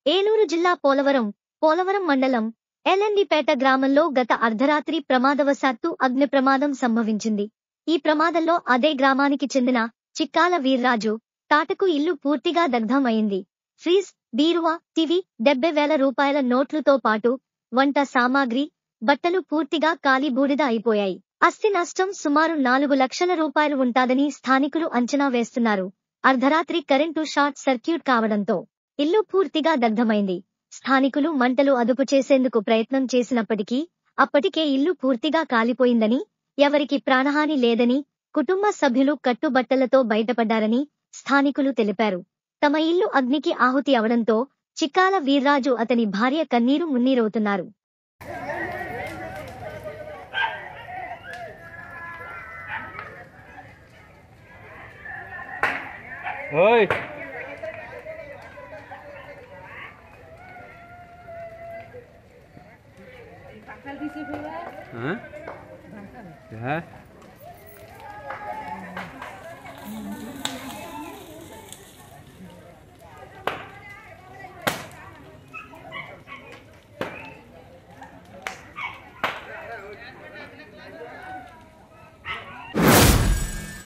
ఏలూరు జిల్లా పోలవరం పోలవరం మండలం ఎల్ఎన్డిపేట గ్రామంలో గత అర్ధరాత్రి ప్రమాదవశాత్తు అగ్ని ప్రమాదం సంభవించింది ఈ ప్రమాదంలో అదే గ్రామానికి చెందిన చిక్కాల వీర్రాజు తాటకు ఇల్లు పూర్తిగా దగ్ధం అయింది ఫ్రీజ్ బీరువా టీవీ డెబ్బై వేల రూపాయల నోట్లుతో పాటు వంట సామాగ్రి బట్టలు పూర్తిగా కాలి బూడిద అయిపోయాయి అస్తి నష్టం సుమారు నాలుగు లక్షల రూపాయలు ఉంటాదని స్థానికులు అంచనా వేస్తున్నారు అర్ధరాత్రి కరెంటు షార్ట్ సర్క్యూట్ కావడంతో ఇల్లు పూర్తిగా దగ్ధమైంది స్థానికులు మంటలు అదుపు చేసేందుకు ప్రయత్నం చేసినప్పటికీ అప్పటికే ఇల్లు పూర్తిగా కాలిపోయిందని ఎవరికి ప్రాణహాని లేదని కుటుంబ సభ్యులు కట్టుబట్టలతో బయటపడ్డారని స్థానికులు తెలిపారు తమ ఇల్లు అగ్నికి ఆహుతి అవడంతో చిక్కాల వీర్రాజు అతని భార్య కన్నీరు మున్నీరవుతున్నారు ఓయ్ పక్కలు తీసి ఆ? యా?